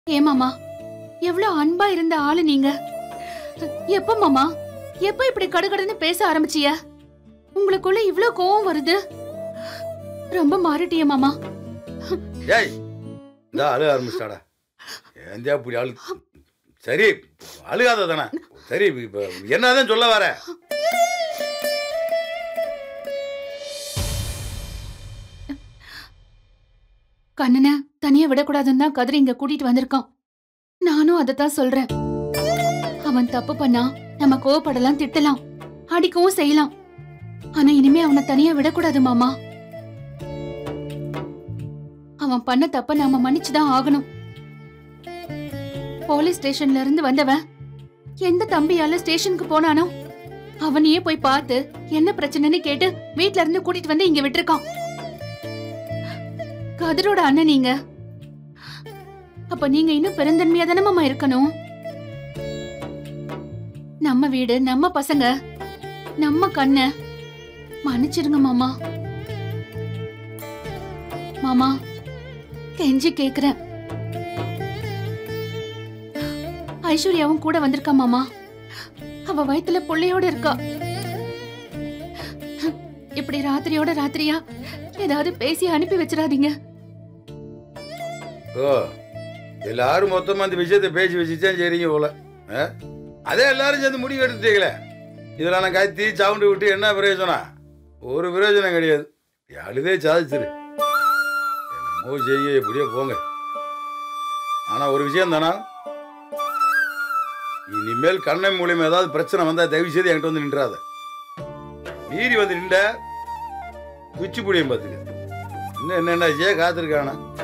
ஏமாமா எவ்வளவு அன்பா இருந்த ஆளு நீங்க எப்ப மாமா எப்ப இப்படி கடுகடுன்னு பேச ஆரம்பிச்சிய உங்களுக்குள்ள இவ்ளோ கோவம் வருது ரொம்ப மாறிட்டிய மாமா ஏய் இந்த அழுக ஆரம்பிச்சிட்டாடா ஏந்தியா இப்படி அழு சரி அழுகாத தானே சரி இப்போ என்னதான் சொல்ல வர கண்ணனை தனியா விடக்கூடாதுன்னு தான் கதிரி இங்க கூட்டிட்டு வந்திருக்கான் நானும் அதத்தான் சொல்றேன் அவன் தப்பு பண்ணா நம்ம கோவப்படலாம் திட்டலாம் அடிக்கவும் செய்யலாம் ஆனா இனிமே அவனை தனியா விடக்கூடாது மாமா அவன் பண்ண தப்ப நாம மன்னிச்சுதான் ஆகணும் போலீஸ் ஸ்டேஷன்ல இருந்து வந்தவன் எந்த தம்பியால ஸ்டேஷனுக்கு போனானோ அவனையே போய் பார்த்து என்ன பிரச்சனைன்னு கேட்டு வீட்ல இருந்து கூட்டிட்டு வந்து இங்க விட்டுருக்கான் கதிரோட அண்ணன் நீங்க அப்ப நீங்க இன்னும் பெருந்தன்மையா தானே மாமா இருக்கணும் நம்ம வீடு நம்ம பசங்க நம்ம கண்ண மன்னிச்சிருங்க மாமா மாமா கெஞ்சி கேக்குறேன் ஐஸ்வர்யாவும் கூட வந்திருக்கா மாமா அவ வயித்துல புள்ளையோட இருக்கா இப்படி ராத்திரியோட ராத்திரியா ஏதாவது பேசி அனுப்பி வச்சிடாதீங்க ஓ எல்லாரும் மொத்தமாக அந்த விஷயத்தை பேசி வச்சுதான் சரிங்க போல ஆ? அதே எல்லாரும் சேர்ந்து முடிவு எடுத்துட்டீங்களே இதில் நான் கத்தி சவுண்டு விட்டு என்ன பிரயோஜனம் ஒரு பிரயோஜனம் கிடையாது அழுதே சாதிச்சிரு என்னமோ செய்ய இப்படியே போங்க ஆனால் ஒரு விஷயம் தானா இனிமேல் கண்ணன் மூலியமா ஏதாவது பிரச்சனை வந்தா தயவு செய்து என்கிட்ட வந்து நின்றாத மீறி வந்து நின்ற குச்சி புடியும் பார்த்துக்க இன்னும் என்னென்ன செய்ய காத்திருக்கானா